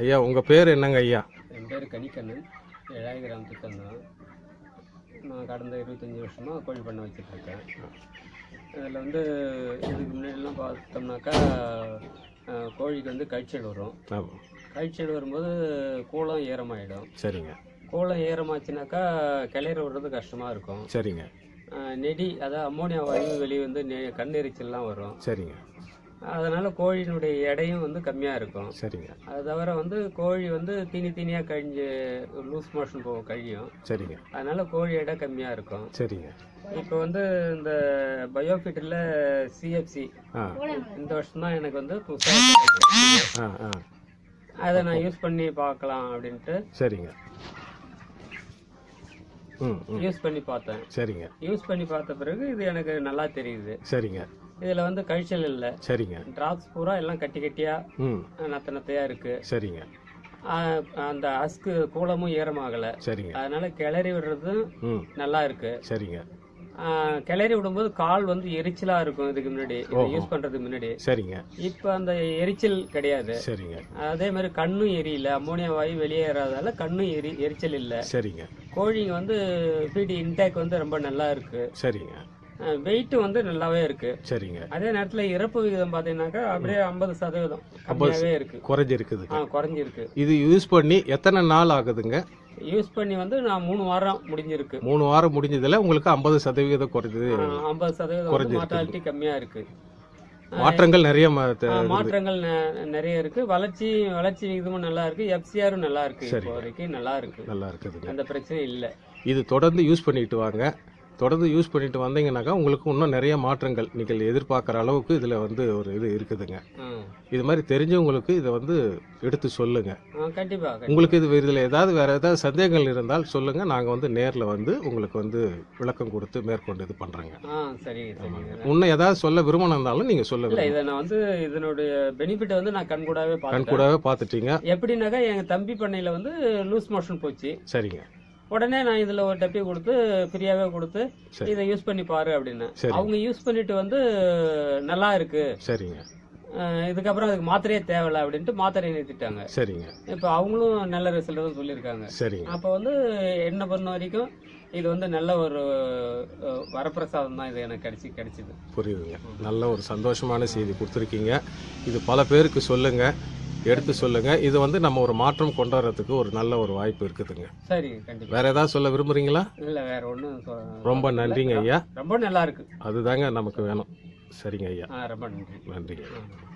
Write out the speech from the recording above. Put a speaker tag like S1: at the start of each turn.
S1: ஐயா உங்கள் பேர் என்னங்க ஐயா
S2: என் பேர் கனிக்கண்ணன் ஏழாய கிராமத்துக்கு வந்தோம் நான் கடந்த இருபத்தஞ்சி வருஷமாக கோழி பண்ணை வச்சிட்ருக்கேன் இதில் வந்து இதுக்கு முன்னாடிலாம் பார்த்தோம்னாக்கா அஹ், கோழிக்கு வந்து கழிச்சல் வரும்
S1: ஆமாம்
S2: கழிச்சல் வரும்போது கூளம் ஈரமாயிடும்
S1: சரிங்க
S2: கூளம் ஈரமாச்சுனாக்கா கிளையிற விடுறது கஷ்டமாக இருக்கும்
S1: சரிங்க
S2: அஹ், நெடி அதாவது அம்மோனியா வாயு வெளியே வந்து நெ கண் எரிச்சல்லாம் வரும்
S1: சரிங்க
S2: அதனால் கோழியினுடைய எடையும் வந்து கம்மியாக இருக்கும்
S1: சரிங்க
S2: அது தவிர வந்து கோழி வந்து தீனி தீனியாக கழிஞ்சு லூஸ் மோஷன் போக கழியும்
S1: சரிங்க
S2: அதனால கோழி எடை கம்மியாக இருக்கும்
S1: சரிங்க
S2: இப்போ வந்து இந்த பயோஃபிட்டில் சிஎஃப்சி
S1: ஆ
S2: இந்த வருஷம் தான் எனக்கு வந்து புதுசாக
S1: ஆ ஆ
S2: அதை நான் யூஸ் பண்ணி பார்க்கலாம் அப்படின்ட்டு
S1: சரிங்க ம் ம்
S2: யூஸ் பண்ணி பார்த்தேன்
S1: சரிங்க
S2: யூஸ் பண்ணி பார்த்த பிறகு இது எனக்கு நல்லா தெரியுது
S1: சரிங்க
S2: இதில் வந்து கழிச்சல் இல்லை
S1: சரிங்க
S2: டிராப்ஸ் பூரா எல்லாம் கட்டி கட்டியாக
S1: ம்
S2: நத்த நத்தையாக இருக்கு
S1: சரிங்க
S2: ஆஹ் அந்த அஸ்கு கூலமும் ஈரமாகலை
S1: சரிங்க
S2: அதனால கிளறி விடுறதும்
S1: ம்
S2: நல்லா இருக்கு
S1: சரிங்க
S2: ஆஹ் கிளறி விடும்போது கால் வந்து எரிச்சலா இருக்கும் இதுக்கு முன்னாடி இதை யூஸ் பண்றதுக்கு முன்னாடி
S1: சரிங்க
S2: இப்ப அந்த எரிச்சல் கிடையாது
S1: சரிங்க
S2: அதே மாதிரி கண்ணும் எரியல அம்மோனியா வாயு வெளியேறாதால கண்ணும் எரி எரிச்சல் இல்ல
S1: சரிங்க
S2: கோழிங்க வந்து ஃபீட் இன்டேக் வந்து ரொம்ப நல்லா இருக்கு
S1: சரிங்க
S2: வெயிட் வந்து நல்லாவே இருக்கு
S1: சரிங்க
S2: அதே நேரத்துல இறப்பு விகிதம் பாத்தீங்கன்னாக்கா அப்படியே ஐம்பது சதவீதம் கம்மியாவே இருக்கு
S1: குறைஞ்சிருக்குதுங்க
S2: ஆ குறைஞ்சிருக்கு
S1: இது யூஸ் பண்ணி எத்தனை நாள் ஆகுதுங்க
S2: யூஸ் பண்ணி வந்து நான் மூணு வாரம் முடிஞ்சிருக்கு
S1: மூணு வாரம் முடிஞ்சதுல உங்களுக்கு ஐம்பது சதவீதம் குறைஞ்சது
S2: ஐம்பது சதவீதம் வந்து மார்டாலிட்டி கம்மியா இருக்கு
S1: மாற்றங்கள் நிறைய ம- த-
S2: ஆ, மாற்றங்கள் நெ- நிறைய இருக்கு வளர்ச்சி வளர்ச்சி விகிதமும் நல்லா இருக்கு எஃப்சிஆரும் நல்லா இருக்கு இப்போ வரைக்கும் நல்லா இருக்கு
S1: நல்லா இருக்குதுங்க
S2: அந்த பிரச்சனை இல்ல
S1: இது தொடர்ந்து யூஸ் பண்ணிட்டு வாங்க தொடர்ந்து யூஸ் பண்ணிட்டு வந்தீங்கன்னாக்கா உங்களுக்கு இன்னும் நிறைய மாற்றங்கள் நீங்கள் எதிர்பார்க்குற அளவுக்கு இதில் வந்து ஒரு இது இருக்குதுங்க
S2: ஆ.
S1: இது மாதிரி தெரிஞ்சவங்களுக்கு இதை வந்து எடுத்து சொல்லுங்க
S2: ஆ, கண்டிப்பா கண்டிப்பா.
S1: உங்களுக்கு இது இதில் ஏதாவது வேற ஏதாவது சந்தேகங்கள் இருந்தால் சொல்லுங்க நாங்கள் வந்து நேரில் வந்து உங்களுக்கு வந்து விளக்கம் கொடுத்து மேற்கொண்டு இது பண்ணுறோங்க
S2: ஆ சரிங்க சரிங்க
S1: இன்னும் ஏதாவது சொல்ல விரும்பணும் இருந்தாலும் நீங்கள் சொல்ல
S2: இல்ல
S1: விரும்புங்க
S2: இதை நான் வந்து இதனுடைய பெனிஃபிட் வந்து நான் கண்கூடாவே
S1: கண்
S2: பார்த்தேன்
S1: கூடவே பார்த்துட்டீங்க
S2: எப்படின்னாக்கா எங்க தம்பி பண்ணையில வந்து லூஸ் மோஷன் போச்சு
S1: சரிங்க
S2: உடனே நான் இதுல ஒரு டப்பி கொடுத்து ஃப்ரீயாவே கொடுத்து
S1: சரி.
S2: இதை யூஸ் பண்ணி பாரு அப்படின்னு
S1: சரி.
S2: அவங்க யூஸ் பண்ணிட்டு வந்து நல்லா இருக்கு
S1: சரிங்க
S2: அஹ் இதுக்கப்புறம் அதுக்கு மாத்திரையே தேவையில்ல அப்படின்ட்டு மாத்திரை நிறுத்திட்டாங்க
S1: சரிங்க
S2: இப்போ அவங்களும் நல்ல ரிசல்ட் தான் சொல்லியிருக்காங்க
S1: சரிங்க
S2: அப்போ வந்து என்ன பண்ண வரைக்கும் இது வந்து நல்ல ஒரு அஹ், வரப்பிரசாதம் தான் இது எனக்கு கிடைச்சி கிடைச்சிது
S1: புரியுதுங்க நல்ல ஒரு சந்தோஷமான செய்தி கொடுத்துருக்கீங்க இது பல பேருக்கு சொல்லுங்க எடுத்து சொல்லுங்க இது வந்து நம்ம ஒரு மாற்றம் கொண்டு வர்றதுக்கு ஒரு நல்ல ஒரு வாய்ப்பு இருக்குதுங்க
S2: சரி கண்டிப்பா
S1: வேற ஏதாவது சொல்ல விரும்புறீங்களா
S2: இல்ல வேற ஒன்றும்
S1: ரொம்ப நன்றிங்க ஐயா
S2: ரொம்ப நல்லா இருக்கு
S1: அதுதாங்க நமக்கு வேணும் சரிங்க ஐயா
S2: ஆ, ரொம்ப நன்றி
S1: நன்றிங்க
S2: ஆ.